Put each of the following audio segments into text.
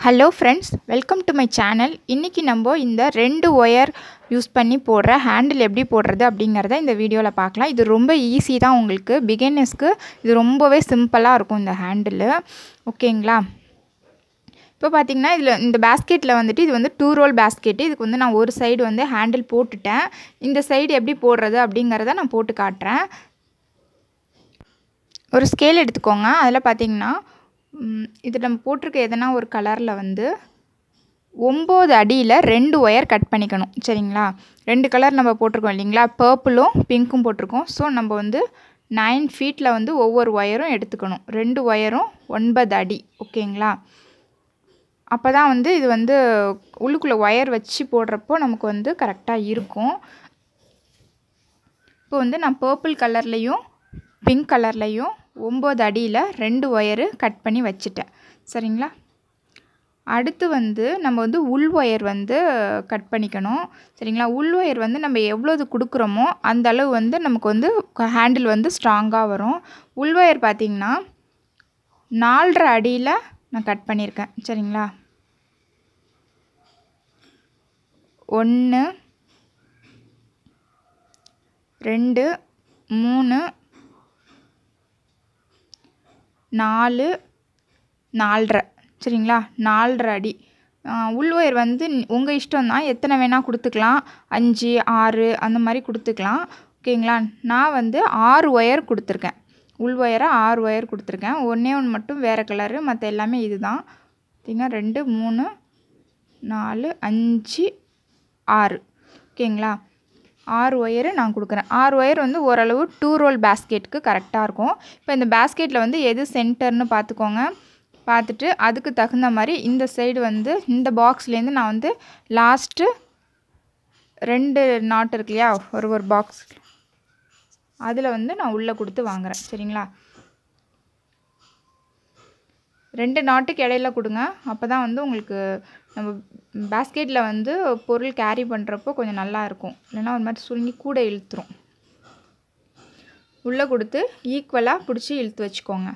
hello friends welcome to my channel இன்றைக்கி நம்ம இந்த ரெண்டு ஒயர் யூஸ் பண்ணி போடுற ஹேண்டில் எப்படி போடுறது அப்படிங்கிறத இந்த வீடியோவில் பார்க்கலாம் இது ரொம்ப ஈஸி தான் உங்களுக்கு பிகினர்ஸ்க்கு இது ரொம்பவே சிம்பிளாக இருக்கும் இந்த ஹேண்டில் ஓகேங்களா இப்போ பார்த்தீங்கன்னா இதில் இந்த பேஸ்கெட்டில் வந்துட்டு இது வந்து டூ ரோல் பேஸ்கெட்டு இதுக்கு வந்து நான் ஒரு சைடு வந்து ஹேண்டில் போட்டுட்டேன் இந்த சைடு எப்படி போடுறது அப்படிங்கிறத நான் போட்டு காட்டுறேன் ஒரு ஸ்கேல் எடுத்துக்கோங்க அதில் பார்த்தீங்கன்னா இது நம்ம போட்டிருக்க எதனா ஒரு கலரில் வந்து ஒம்பது அடியில் ரெண்டு ஒயர் கட் பண்ணிக்கணும் சரிங்களா ரெண்டு கலர் நம்ம போட்டிருக்கோம் இல்லைங்களா பர்பிளும் பிங்க்கும் போட்டிருக்கோம் ஸோ நம்ம வந்து நைன் ஃபீட்டில் வந்து ஒவ்வொரு ஒயரும் எடுத்துக்கணும் ரெண்டு ஒயரும் ஒன்பது அடி ஓகேங்களா அப்போ தான் வந்து இது வந்து உள்ளுக்குள்ளே ஒயர் வச்சு போடுறப்போ நமக்கு வந்து கரெக்டாக இருக்கும் இப்போ வந்து நான் பர்பிள் கலர்லேயும் பிங்க் கலர்லேயும் ஒம்பது அடியில் ரெண்டு ஒயரு கட் பண்ணி வச்சுட்டேன் சரிங்களா அடுத்து வந்து நம்ம வந்து உள் ஒயர் வந்து கட் பண்ணிக்கணும் சரிங்களா உள் ஒயர் வந்து நம்ம எவ்வளோது கொடுக்குறோமோ அந்த அளவு வந்து நமக்கு வந்து ஹேண்டில் வந்து ஸ்ட்ராங்காக வரும் உள் ஒயர் பார்த்திங்கன்னா நாலரை அடியில் நான் கட் பண்ணியிருக்கேன் சரிங்களா ஒன்று ரெண்டு மூணு நாலு நாலரை சரிங்களா நாலரை அடி உள் ஒயர் வந்து உங்கள் இஷ்டம் தான் எத்தனை வேணால் கொடுத்துக்கலாம் அஞ்சு ஆறு அந்த மாதிரி கொடுத்துக்கலாம் ஓகேங்களா நான் வந்து ஆறு ஒயர் கொடுத்துருக்கேன் உள் ஒயரை ஆறு ஒயர் கொடுத்துருக்கேன் ஒன்றே ஒன்று மட்டும் வேறு கலரு மற்ற எல்லாமே இது தான் பார்த்திங்கன்னா ரெண்டு மூணு நாலு அஞ்சு ஆறு ஓகேங்களா ஆறு ஒயரு நான் கொடுக்குறேன் ஆறு ஒயர் வந்து ஓரளவு டூ ரோல் பேஸ்கெட்டுக்கு கரெக்டாக இருக்கும் இப்போ இந்த பேஸ்கெட்டில் வந்து எது சென்டர்னு பார்த்துக்கோங்க பார்த்துட்டு அதுக்கு தகுந்த மாதிரி இந்த சைடு வந்து இந்த பாக்ஸ்லேருந்து நான் வந்து லாஸ்ட்டு ரெண்டு நாட் இருக்கு இல்லையா ஒரு ஒரு பாக்ஸ் அதில் வந்து நான் உள்ளே கொடுத்து வாங்குகிறேன் சரிங்களா ரெண்டு நாட்டுக்கு இடையில கொடுங்க அப்போ தான் வந்து உங்களுக்கு நம்ம பேஸ்கெட்டில் வந்து பொருள் கேரி பண்ணுறப்போ கொஞ்சம் நல்லா இருக்கும் இல்லைன்னா ஒரு மாதிரி சுருங்கி கூட இழுத்துரும் உள்ளே கொடுத்து ஈக்குவலாக பிடிச்சி இழுத்து வச்சுக்கோங்க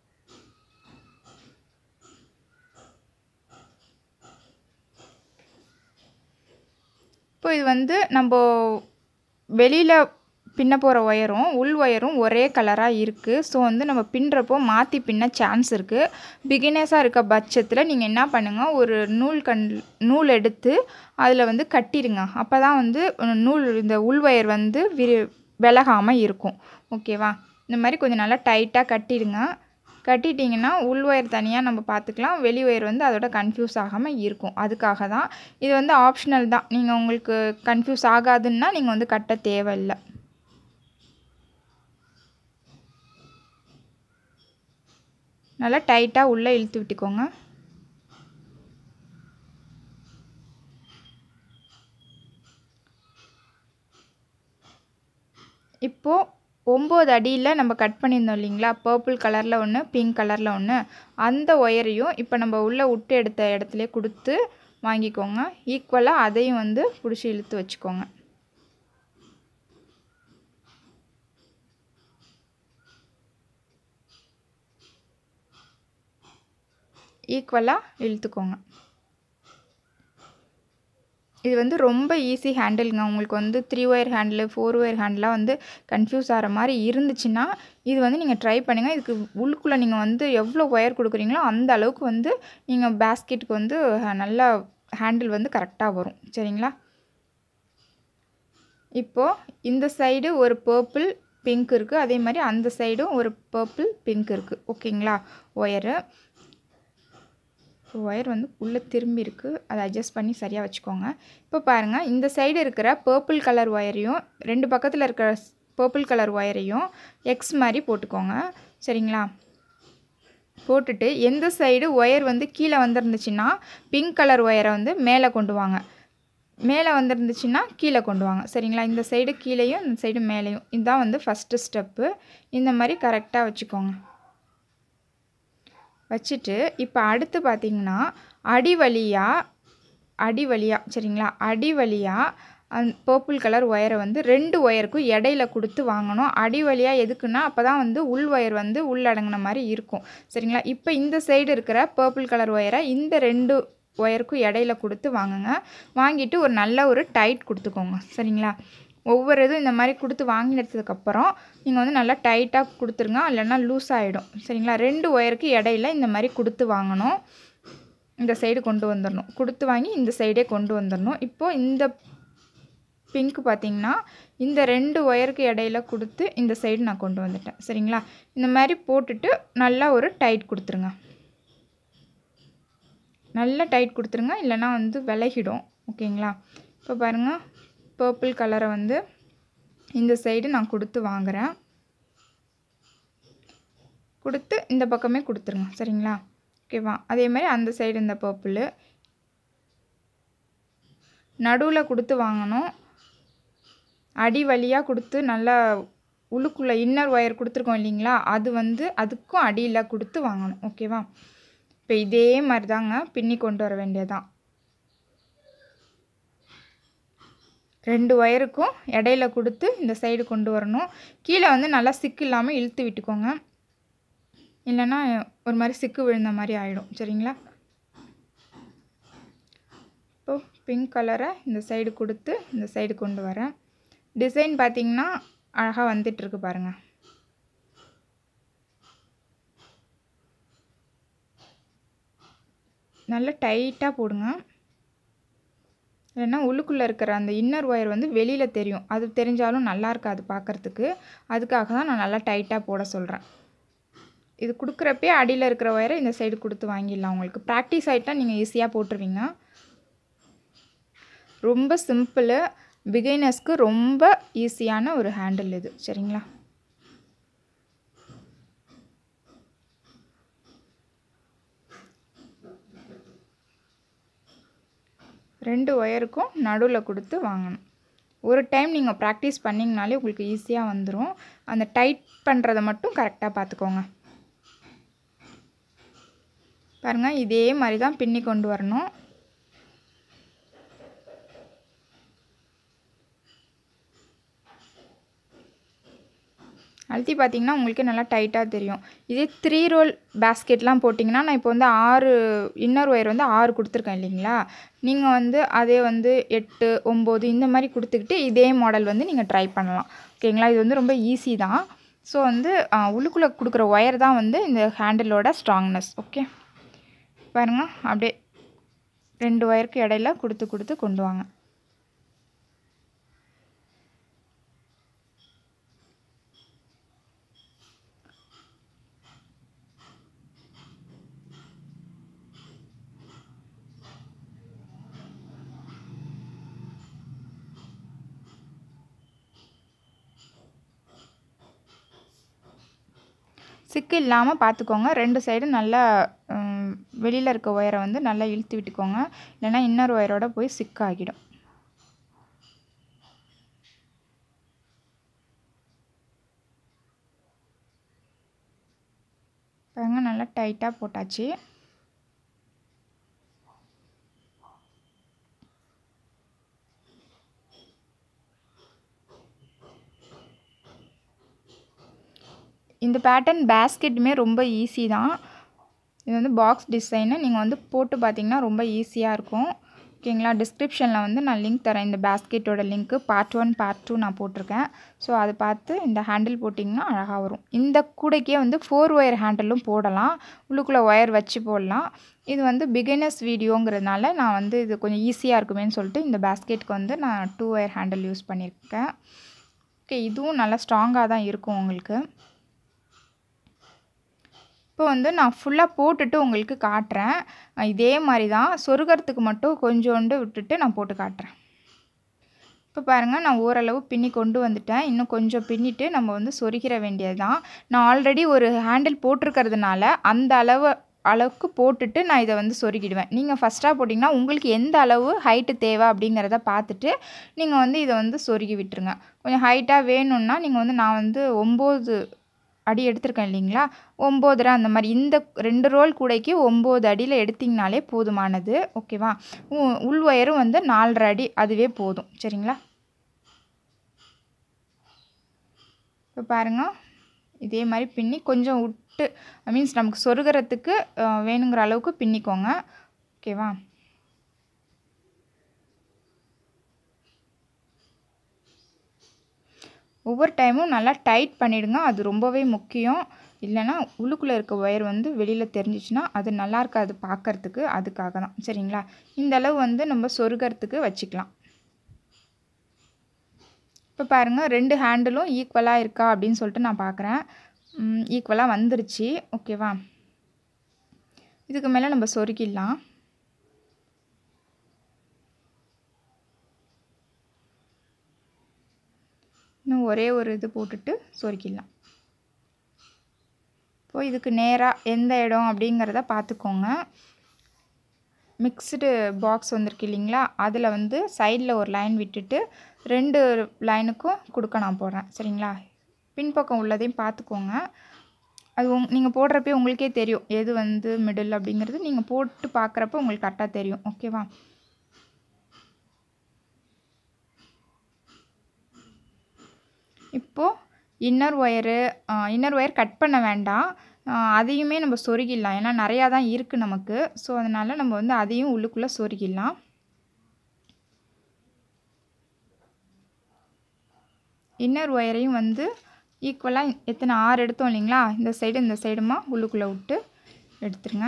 இப்போ இது வந்து நம்ம வெளியில் பின்ன போகிற ஒயரும் உள் ஒயரும் ஒரே கலராக இருக்குது ஸோ வந்து நம்ம பின்னுறப்போ மாற்றி பின்ன சான்ஸ் இருக்குது பிகினர்ஸாக இருக்க பட்சத்தில் நீங்கள் என்ன பண்ணுங்கள் ஒரு நூல் கண் நூல் எடுத்து அதில் வந்து கட்டிடுங்க அப்போ தான் வந்து நூல் இந்த உள் ஒயர் வந்து விரி விலகாமல் இருக்கும் ஓகேவா இந்த மாதிரி கொஞ்சம் நல்லா டைட்டாக கட்டிடுங்க கட்டிட்டிங்கன்னா உள் ஒயர் தனியாக நம்ம பார்த்துக்கலாம் வெளி ஒயர் வந்து அதோட கன்ஃபியூஸ் ஆகாமல் இருக்கும் அதுக்காக தான் இது வந்து ஆப்ஷனல் தான் நீங்கள் உங்களுக்கு கன்ஃபியூஸ் ஆகாதுன்னா நீங்கள் வந்து கட்ட தேவையில்லை நல்லா டைட்டாக உள்ளே இழுத்து விட்டுக்கோங்க இப்போது ஒம்பது அடியில் நம்ம கட் பண்ணியிருந்தோம் இல்லைங்களா பர்பிள் கலரில் ஒன்று பிங்க் கலரில் ஒன்று அந்த ஒயரையும் இப்போ நம்ம உள்ளே விட்டு எடுத்த இடத்துல கொடுத்து வாங்கிக்கோங்க ஈக்குவலாக அதையும் வந்து பிடிச்சி இழுத்து வச்சுக்கோங்க ஈக்குவலாக இழுத்துக்கோங்க இது வந்து ரொம்ப ஈஸி ஹேண்டிலுங்க உங்களுக்கு வந்து three wire handle four wire ஹேண்டெலாம் வந்து கன்ஃபியூஸ் ஆகிற மாதிரி இருந்துச்சுன்னா இது வந்து நீங்கள் ட்ரை பண்ணுங்கள் இதுக்கு உள்ளுக்குள்ளே நீங்கள் வந்து எவ்வளோ ஒயர் கொடுக்குறீங்களோ அந்த அளவுக்கு வந்து நீங்கள் பேஸ்கெட்டுக்கு வந்து நல்லா ஹேண்டில் வந்து கரெக்டாக வரும் சரிங்களா இப்போது இந்த சைடு ஒரு பர்பிள் பிங்க் இருக்குது அதே மாதிரி அந்த சைடும் ஒரு பர்பிள் பிங்க் இருக்குது ஓகேங்களா ஒயரு ஒயர் வந்து உள்ளே திரும்பி இருக்குது அதை அட்ஜஸ்ட் பண்ணி சரியாக வச்சுக்கோங்க இப்போ பாருங்கள் இந்த சைடு இருக்கிற பர்பிள் கலர் ஒயரையும் ரெண்டு பக்கத்தில் இருக்கிற பர்பிள் கலர் ஒயரையும் எக்ஸ் மாதிரி போட்டுக்கோங்க சரிங்களா போட்டுட்டு எந்த சைடு ஒயர் வந்து கீழே வந்துருந்துச்சுன்னா பிங்க் கலர் ஒயரை வந்து மேலே கொண்டு வாங்க மேலே வந்துருந்துச்சுன்னா கீழே கொண்டு வாங்க சரிங்களா இந்த சைடு கீழேயும் இந்த சைடு மேலேயும் இதுதான் வந்து ஃபஸ்ட்டு ஸ்டெப்பு இந்த மாதிரி கரெக்டாக வச்சுக்கோங்க வச்சுட்டு இப்போ அடுத்து பார்த்திங்கன்னா அடி வழியாக அடி வழியாக சரிங்களா அடி வழியாக அந் பர்பிள் கலர் ஒயரை வந்து ரெண்டு ஒயருக்கும் இடையில கொடுத்து வாங்கணும் அடி வழியாக எதுக்குன்னா அப்போ தான் வந்து உள் ஒயர் வந்து உள்ளடங்கின மாதிரி இருக்கும் சரிங்களா இப்போ இந்த சைடு இருக்கிற பர்பிள் கலர் ஒயரை இந்த ரெண்டு ஒயருக்கும் இடையில கொடுத்து வாங்குங்க வாங்கிட்டு ஒரு நல்ல ஒரு டைட் கொடுத்துக்கோங்க சரிங்களா ஒவ்வொரு இதுவும் இந்த மாதிரி கொடுத்து வாங்கினதுக்கப்புறம் நீங்கள் வந்து நல்லா டைட்டாக கொடுத்துருங்க இல்லைன்னா லூஸ் ஆகிடும் சரிங்களா ரெண்டு ஒயருக்கு இடையில இந்த மாதிரி கொடுத்து வாங்கணும் இந்த சைடு கொண்டு வந்துடணும் கொடுத்து வாங்கி இந்த சைடே கொண்டு வந்துடணும் இப்போது இந்த பிங்க் பார்த்தீங்கன்னா இந்த ரெண்டு ஒயருக்கு இடையில கொடுத்து இந்த சைடு நான் கொண்டு வந்துட்டேன் சரிங்களா இந்த மாதிரி போட்டுட்டு நல்லா ஒரு டைட் கொடுத்துருங்க நல்லா டைட் கொடுத்துருங்க இல்லைன்னா வந்து விலகிடும் ஓகேங்களா இப்போ பாருங்கள் பர்பிள் கலரை வந்து இந்த சைடு நான் கொடுத்து வாங்குகிறேன் கொடுத்து இந்த பக்கமே கொடுத்துருங்க சரிங்களா ஓகேவா அதே மாதிரி அந்த சைடு இந்த பர்பிள் நடுவில் கொடுத்து வாங்கணும் அடி வழியாக கொடுத்து நல்லா உள்ளுக்குள்ளே இன்னர் ஒயர் கொடுத்துருக்கோம் இல்லைங்களா அது வந்து அதுக்கும் அடியில் கொடுத்து வாங்கணும் ஓகேவா இப்போ இதே மாதிரி தாங்க பின்னி கொண்டு வர வேண்டியதான் ரெண்டு ஒயருக்கும் இடையில கொடுத்து இந்த சைடு கொண்டு வரணும் கீழே வந்து நல்லா சிக்கு இல்லாமல் இழுத்து விட்டுக்கோங்க இல்லைன்னா ஒரு மாதிரி சிக்கு விழுந்த மாதிரி ஆகிடும் சரிங்களா இப்போ பிங்க் கலரை இந்த சைடு கொடுத்து இந்த சைடு கொண்டு வரேன் டிசைன் பார்த்திங்கன்னா அழகாக வந்துட்டுருக்கு பாருங்கள் நல்லா டைட்டாக போடுங்க இல்லைன்னா உள்ளுக்குள்ளே இருக்கிற அந்த இன்னர் ஒயர் வந்து வெளியில் தெரியும் அது தெரிஞ்சாலும் நல்லா இருக்காது பார்க்குறதுக்கு அதுக்காக தான் நான் நல்லா டைட்டாக போட சொல்கிறேன் இது கொடுக்குறப்பே அடியில் இருக்கிற ஒயரை இந்த சைடு கொடுத்து வாங்கிடலாம் உங்களுக்கு ப்ராக்டிஸ் ஆகிட்டா நீங்கள் ஈஸியாக போட்டுருவீங்க ரொம்ப சிம்பிளு பிகைனர்ஸ்க்கு ரொம்ப ஈஸியான ஒரு ஹேண்டில் இது சரிங்களா ரெண்டு ஒயருக்கும் நடுவில் கொடுத்து வாங்கணும் ஒரு டைம் நீங்கள் ப்ராக்டிஸ் பண்ணிங்கனாலே உங்களுக்கு ஈஸியாக வந்துடும் அந்த டைட் பண்ணுறதை மட்டும் கரெக்டாக பார்த்துக்கோங்க பாருங்கள் இதே மாதிரி தான் பின்னி கொண்டு வரணும் அழுத்தி பார்த்தீங்கன்னா உங்களுக்கு நல்லா டைட்டாக தெரியும் இதே த்ரீ ரோல் பேஸ்கெட்லாம் போட்டிங்கன்னா நான் இப்போ வந்து ஆறு இன்னர் ஒயர் வந்து ஆறு கொடுத்துருக்கேன் இல்லைங்களா நீங்கள் வந்து அதே வந்து எட்டு ஒம்பது இந்த மாதிரி கொடுத்துக்கிட்டு இதே மாடல் வந்து நீங்கள் ட்ரை பண்ணலாம் ஓகேங்களா இது வந்து ரொம்ப ஈஸி தான் ஸோ வந்து உள்ளுக்குள்ளே கொடுக்குற ஒயர் தான் வந்து இந்த ஹேண்டிலோட ஸ்ட்ராங்னஸ் ஓகே பாருங்கள் அப்படியே ரெண்டு ஒயருக்கு இடையில கொடுத்து கொடுத்து கொண்டு வாங்க சிக்கு இல்லாமல் பார்த்துக்கோங்க ரெண்டு சைடும் நல்லா வெளியில் இருக்க ஒயரை வந்து நல்லா இழுத்து விட்டுக்கோங்க இல்லைன்னா இன்னொரு ஒயரோட போய் சிக்காகிடும் பாருங்க நல்லா டைட்டாக போட்டாச்சு இந்த பேட்டர்ன் பேஸ்கெட்டுமே ரொம்ப ஈஸி தான் இது வந்து பாக்ஸ் டிசைனு நீங்கள் வந்து போட்டு பார்த்தீங்கன்னா ரொம்ப ஈஸியாக இருக்கும் ஓகேங்களா டிஸ்கிரிப்ஷனில் வந்து நான் லிங்க் தரேன் இந்த பேஸ்கெட்டோட லிங்க்கு பார்ட் ஒன் பார்ட் டூ நான் போட்டிருக்கேன் ஸோ அதை பார்த்து இந்த ஹேண்டில் போட்டிங்கன்னா அழகாக வரும் இந்த கூடைக்கே வந்து ஃபோர் ஒயர் ஹேண்டிலும் போடலாம் உள்ளுக்குள்ளே ஒயர் வச்சு போடலாம் இது வந்து பிகினர்ஸ் வீடியோங்கிறதுனால நான் வந்து இது கொஞ்சம் ஈஸியாக இருக்குமேன்னு சொல்லிட்டு இந்த பேஸ்கெட்டுக்கு வந்து நான் டூ ஒயர் ஹேண்டில் யூஸ் பண்ணியிருக்கேன் ஓகே இதுவும் நல்லா ஸ்ட்ராங்காக தான் இருக்கும் உங்களுக்கு இப்போ வந்து நான் ஃபுல்லாக போட்டுட்டு உங்களுக்கு காட்டுறேன் இதே மாதிரி தான் சொருகிறதுக்கு மட்டும் கொஞ்சோண்டு விட்டுட்டு நான் போட்டு காட்டுறேன் இப்போ பாருங்கள் நான் ஓரளவு பின்னி கொண்டு வந்துட்டேன் இன்னும் கொஞ்சம் பின்னிட்டு நம்ம வந்து சொருகிற வேண்டியது தான் நான் ஆல்ரெடி ஒரு ஹேண்டில் போட்டிருக்கிறதுனால அந்த அளவு அளவுக்கு போட்டுட்டு நான் இதை வந்து சொருகிடுவேன் நீங்கள் ஃபஸ்ட்டாக போட்டிங்கன்னா உங்களுக்கு எந்த அளவு ஹைட்டு தேவை அப்படிங்கிறத பார்த்துட்டு நீங்கள் வந்து இதை வந்து சொருகி விட்டுருங்க கொஞ்சம் ஹைட்டாக வேணும்னா நீங்கள் வந்து நான் வந்து ஒம்பது அடி எடுத்திருக்கேன் இல்லைங்களா ஒம்போதரை அந்த மாதிரி இந்த ரெண்டு ரோல் கூடைக்கு ஒம்பது அடியில் எடுத்திங்கனாலே போதுமானது ஓகேவா உ- உள் ஒயரும் வந்து நாலரை அடி அதுவே போதும் சரிங்களா இப்போ பாருங்க இதே மாதிரி பின்னி கொஞ்சம் விட்டு மீன்ஸ் நமக்கு சொருகிறதுக்கு அஹ், வேணுங்கிற அளவுக்கு பின்னிக்கோங்க ஓகேவா ஒவ்வொரு டைமும் நல்லா டைட் பண்ணிடுங்க அது ரொம்பவே முக்கியம் இல்லைன்னா உள்ளுக்குள்ளே இருக்க ஒயர் வந்து வெளியில் தெரிஞ்சிச்சுன்னா அது நல்லா இருக்காது பார்க்கறதுக்கு அதுக்காக தான் சரிங்களா இந்த அளவு வந்து நம்ம சொருகிறதுக்கு வச்சுக்கலாம் இப்போ பாருங்கள் ரெண்டு ஹேண்டிலும் ஈக்குவலாக இருக்கா அப்படின்னு சொல்லிட்டு நான் பார்க்குறேன் ஈக்குவலாக வந்துருச்சு ஓகேவா இதுக்கு மேலே நம்ம சொருகிடலாம் இன்னும் ஒரே ஒரு இது போட்டுட்டு சொருக்கிடலாம் இப்போ இதுக்கு நேராக எந்த இடம் அப்படிங்கிறத பார்த்துக்கோங்க மிக்ஸ்டு பாக்ஸ் வந்திருக்கு இல்லைங்களா அதில் வந்து சைடில் ஒரு லைன் விட்டுட்டு ரெண்டு லைனுக்கும் கொடுக்க நான் போடுறேன் சரிங்களா பின்பக்கம் உள்ளதையும் பார்த்துக்கோங்க அது உங் நீங்கள் போடுறப்பே உங்களுக்கே தெரியும் எது வந்து மிடில் அப்படிங்கிறது நீங்கள் போட்டு பார்க்குறப்ப உங்களுக்கு கரெக்டாக தெரியும் ஓகேவா இப்போது inner wire inner wire cut பண்ண வேண்டாம் ஆஹ் அதையுமே நம்ம சொருகிடலாம் ஏன்னா நிறையா தான் இருக்குது நமக்கு ஸோ அதனால் நம்ம வந்து அதையும் உள்ளுக்குள்ளே சொருகிடலாம் இன்னர் ஒயரையும் வந்து ஈக்குவலாக எத்தனை ஆறு எடுத்தோம் இல்லைங்களா இந்த சைடு இந்த சைடுமா உள்ளுக்குள்ளே விட்டு எடுத்துருங்க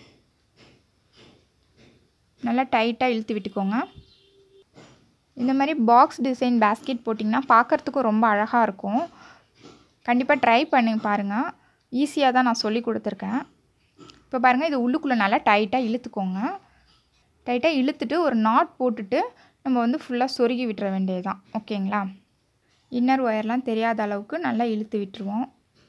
நல்லா டைட்டாக இழுத்து விட்டுக்கோங்க இந்த மாதிரி பாக்ஸ் டிசைன் பேஸ்கெட் போட்டிங்கன்னா பார்க்குறதுக்கும் ரொம்ப அழகாக இருக்கும் கண்டிப்பாக ட்ரை பண்ணி பாருங்கள் ஈஸியாக தான் நான் சொல்லி கொடுத்துருக்கேன் இப்போ பாருங்கள் இது உள்ளுக்குள்ளே நல்லா டைட்டாக இழுத்துக்கோங்க டைட்டாக இழுத்துட்டு ஒரு நாட் போட்டுட்டு நம்ம வந்து ஃபுல்லாக சொருகி விட்டுற வேண்டியது தான் ஓகேங்களா இன்னர் ஒயர்லாம் தெரியாத அளவுக்கு நல்லா இழுத்து விட்டுருவோம்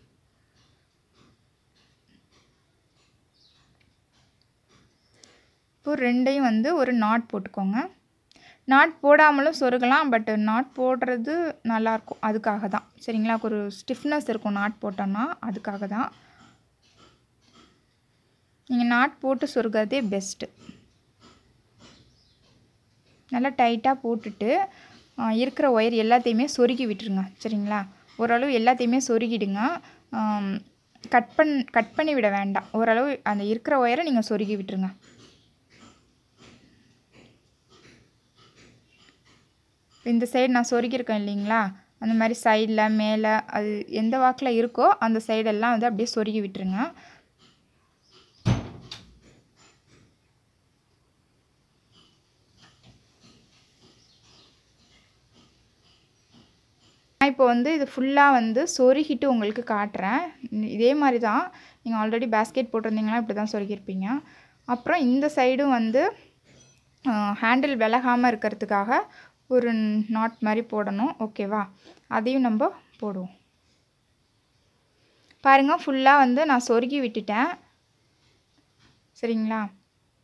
இப்போ ரெண்டையும் வந்து ஒரு நாட் போட்டுக்கோங்க நாட் போடாமலும் சொருகலாம் பட் நாட் போடுறது நல்லாயிருக்கும் அதுக்காக தான் சரிங்களா ஒரு ஸ்டிஃப்னஸ் இருக்கும் நாட் போட்டோன்னா அதுக்காக தான் நீங்கள் நாட் போட்டு சொருகிறதே பெஸ்ட்டு நல்லா டைட்டாக போட்டுட்டு ஆ, இருக்கிற ஒயர் எல்லாத்தையுமே சொருகி விட்டுருங்க சரிங்களா ஓரளவு எல்லாத்தையுமே சொருகிடுங்க கட் பண் கட் பண்ணி விட வேண்டாம் ஓரளவு அந்த இருக்கிற ஒயரை நீங்கள் சொருகி விட்டுருங்க இந்த சைடு நான் சொருகியிருக்கேன் இல்லைங்களா அந்த மாதிரி சைடில் மேலே அது எந்த வாக்கில் இருக்கோ அந்த சைடெல்லாம் வந்து அப்படியே சொருகி விட்டுருங்க நான் இப்போ வந்து இது ஃபுல்லாக வந்து சொருகிட்டு உங்களுக்கு காட்டுறேன் இதே மாதிரி தான் நீங்கள் ஆல்ரெடி பேஸ்கெட் போட்டிருந்தீங்கன்னா இப்படி தான் சொருகியிருப்பீங்க அப்புறம் இந்த சைடும் வந்து ஹேண்டில் விலகாமல் இருக்கிறதுக்காக ஒரு நாட் மாதிரி போடணும் ஓகேவா அதையும் நம்ம போடுவோம் பாருங்கள் ஃபுல்லாக வந்து நான் சொருகி விட்டுட்டேன் சரிங்களா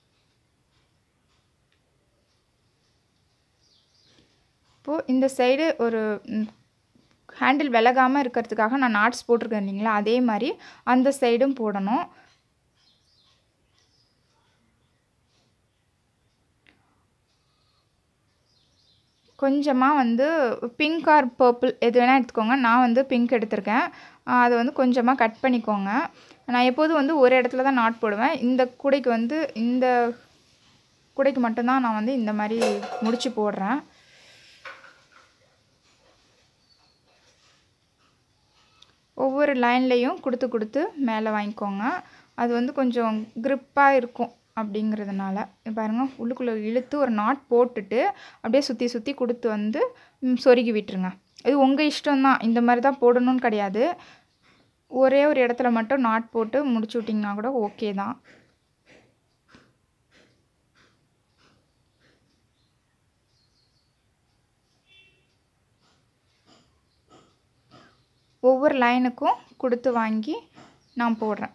இப்போது இந்த சைடு ஒரு ஹேண்டில் விலகாமல் இருக்கிறதுக்காக நான் நாட்ஸ் போட்டிருக்கேன் இல்லைங்களா அதே மாதிரி அந்த சைடும் போடணும் கொஞ்சமாக வந்து பிங்க் ஆர் பர்பிள் எது வேணால் எடுத்துக்கோங்க நான் வந்து பிங்க் எடுத்திருக்கேன் ஆஹ் அதை வந்து கொஞ்சமாக கட் பண்ணிக்கோங்க நான் எப்போதும் வந்து ஒரு இடத்துல தான் நாட் போடுவேன் இந்த கூடைக்கு வந்து இந்த கூடைக்கு மட்டும்தான் நான் வந்து இந்த மாதிரி முடிச்சு போடுறேன் ஒவ்வொரு லைன்லேயும் கொடுத்து கொடுத்து மேலே வாங்கிக்கோங்க அது வந்து கொஞ்சம் க்ரிப்பாக இருக்கும் அப்படிங்கிறதுனால இது பாருங்க உள்ளுக்குள்ளே இழுத்து ஒரு நாட் போட்டுட்டு அப்படியே சுற்றி சுற்றி கொடுத்து வந்து ம், சொருகி விட்டுருங்க இது உங்கள் இஷ்டம்தான் இந்த மாதிரி தான் போடணும்னு கிடையாது ஒரே ஒரு இடத்துல மட்டும் நாட் போட்டு முடிச்சு விட்டிங்கன்னா கூட ஓகே தான் ஒவ்வொரு லைனுக்கும் கொடுத்து வாங்கி நான் போடுறேன்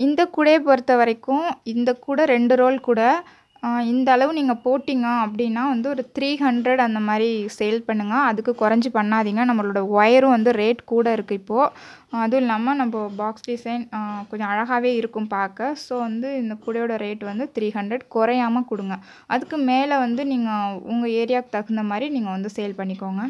இந்த கூடையை பொறுத்த வரைக்கும் இந்த கூடை ரெண்டு ரோல் கூட இந்த அளவு நீங்கள் போட்டிங்க அப்படின்னா வந்து ஒரு த்ரீ ஹண்ட்ரட் அந்த மாதிரி சேல் பண்ணுங்கள் அதுக்கு குறைஞ்சி பண்ணாதீங்க நம்மளோட ஒயரும் வந்து ரேட் கூட இருக்குது இப்போது அதுவும் இல்லாமல் நம்ம பாக்ஸ் டிசைன் கொஞ்சம் அழகாகவே இருக்கும் பார்க்க ஸோ வந்து இந்த கூடையோட ரேட் வந்து த்ரீ ஹண்ட்ரட் குறையாமல் கொடுங்க அதுக்கு மேலே வந்து நீங்கள் உங்கள் ஏரியாவுக்கு தகுந்த மாதிரி நீங்கள் வந்து சேல் பண்ணிக்கோங்க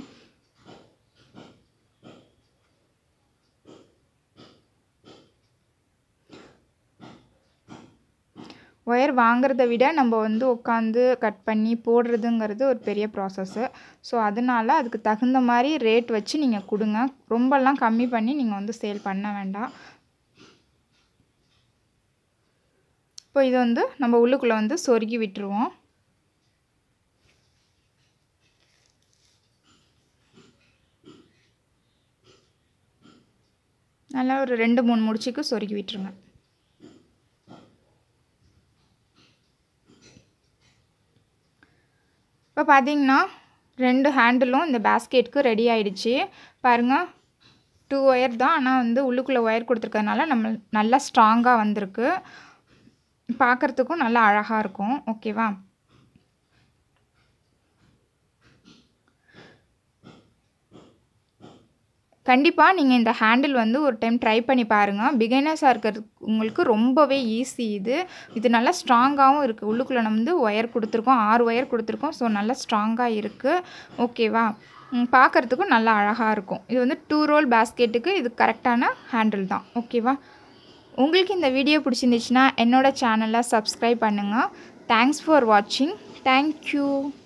ஒயர் வாங்குறத விட நம்ம வந்து உட்காந்து கட் பண்ணி போடுறதுங்கிறது ஒரு பெரிய ப்ராசஸ்ஸு ஸோ அதனால அதுக்கு தகுந்த மாதிரி ரேட் வச்சு நீங்கள் கொடுங்க ரொம்பலாம் கம்மி பண்ணி நீங்கள் வந்து சேல் பண்ண வேண்டாம் இப்போ இது வந்து நம்ம உள்ளுக்குள்ளே வந்து சொருகி விட்டுருவோம் நல்லா ஒரு ரெண்டு மூணு முடிச்சுக்கு சொருகி விட்டுருங்க இப்போ பார்த்தீங்கன்னா ரெண்டு ஹேண்டிலும் இந்த பேஸ்கெட்டுக்கு ரெடி ஆயிடுச்சு பாருங்கள் டூ ஒயர் தான் ஆனால் வந்து உள்ளுக்குள்ளே ஒயர் கொடுத்துருக்கறதுனால நம்ம நல்லா ஸ்ட்ராங்காக வந்திருக்கு பார்க்குறதுக்கும் நல்லா அழகாக இருக்கும் ஓகேவா கண்டிப்பாக நீங்கள் இந்த ஹேண்டில் வந்து ஒரு டைம் ட்ரை பண்ணி பாருங்கள் பிகைனர்ஸாக இருக்கிறது உங்களுக்கு ரொம்பவே ஈஸி இது இது நல்லா ஸ்ட்ராங்காகவும் இருக்குது உள்ளுக்குள்ளே நம்ம வந்து ஒயர் கொடுத்துருக்கோம் ஆறு ஒயர் கொடுத்துருக்கோம் ஸோ நல்லா ஸ்ட்ராங்காக இருக்குது ஓகேவா பார்க்குறதுக்கும் நல்லா அழகாக இருக்கும் இது வந்து டூ ரோல் பேஸ்கெட்டுக்கு இது கரெக்டான ஹேண்டில் தான் ஓகேவா உங்களுக்கு இந்த வீடியோ பிடிச்சிருந்துச்சுன்னா என்னோடய சேனலை சப்ஸ்கிரைப் பண்ணுங்கள் தேங்க்ஸ் ஃபார் வாட்சிங் தேங்க்யூ